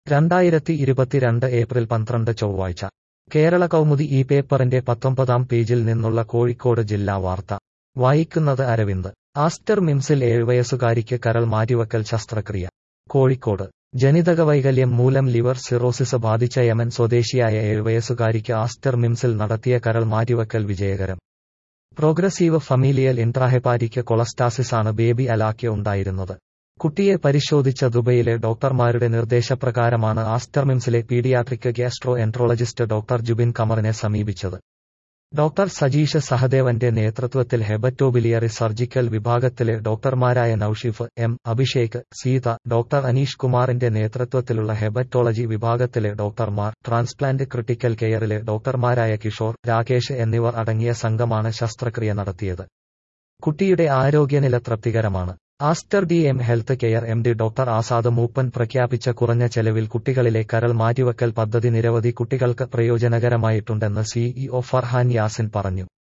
രണ്ടായിരത്തി ഇരുപത്തിരണ്ട് ഏപ്രിൽ പന്ത്രണ്ട് ചൊവ്വാഴ്ച കേരള കൗമുദി ഈ പേപ്പറിന്റെ പത്തൊമ്പതാം പേജിൽ നിന്നുള്ള കോഴിക്കോട് ജില്ലാ വാർത്ത വായിക്കുന്നത് അരവിന്ദ് ആസ്റ്റർ മിംസിൽ ഏഴുവയസ്സുകാരിക്ക് കരൾ മാറ്റിവക്കൽ ശസ്ത്രക്രിയ കോഴിക്കോട് ജനിതക വൈകല്യം മൂലം ലിവർ സിറോസിസ് ബാധിച്ച യമൻ സ്വദേശിയായ ഏഴുവയസ്സുകാരിക്ക് ആസ്റ്റർ മിംസിൽ നടത്തിയ കരൾ മാറ്റിവക്കൽ വിജയകരം പ്രോഗ്രസീവ് ഫമീലിയൽ ഇൻട്രാഹെപ്പാറ്റിക് കൊളസ്റ്റാസിസാണ് ബേബി അലാക്ക് ഉണ്ടായിരുന്നത് കുട്ടിയെ പരിശോധിച്ച ദുബൈയിലെ ഡോക്ടർമാരുടെ നിർദ്ദേശപ്രകാരമാണ് ആസ്റ്റർ മിംസിലെ paediatric gastroenterologist doctor Jubin കമറിനെ സമീപിച്ചത് ഡോക്ടർ സജീഷ് സഹദേവന്റെ നേതൃത്വത്തിൽ ഹെബറ്റോബിലിയറി സർജിക്കൽ വിഭാഗത്തിലെ ഡോക്ടർമാരായ നൌഷിഫ് എം അഭിഷേക് സീത ഡോക്ടർ അനീഷ് കുമാറിന്റെ നേതൃത്വത്തിലുള്ള ഹെബറ്റോളജി വിഭാഗത്തിലെ ഡോക്ടർമാർ ട്രാൻസ്പ്ലാന്റ് ക്രിട്ടിക്കൽ കെയറിലെ ഡോക്ടർമാരായ കിഷോർ രാകേഷ് എന്നിവർ അടങ്ങിയ സംഘമാണ് ശസ്ത്രക്രിയ നടത്തിയത് കുട്ടിയുടെ ആരോഗ്യനില തൃപ്തികരമാണ് Aster D M health care M D doctor Azad Moopen പ്രഖ്യാപിച്ച കുറഞ്ഞ ചെലവിൽ കുട്ടികളിലെ കരൾ മാറ്റിവക്കൽ പദ്ധതി നിരവധി കുട്ടികൾക്ക് പ്രയോജനകരമായിട്ടുണ്ടെന്ന് സിഇഒ ഫർഹാൻ യാസിൻ പറഞ്ഞു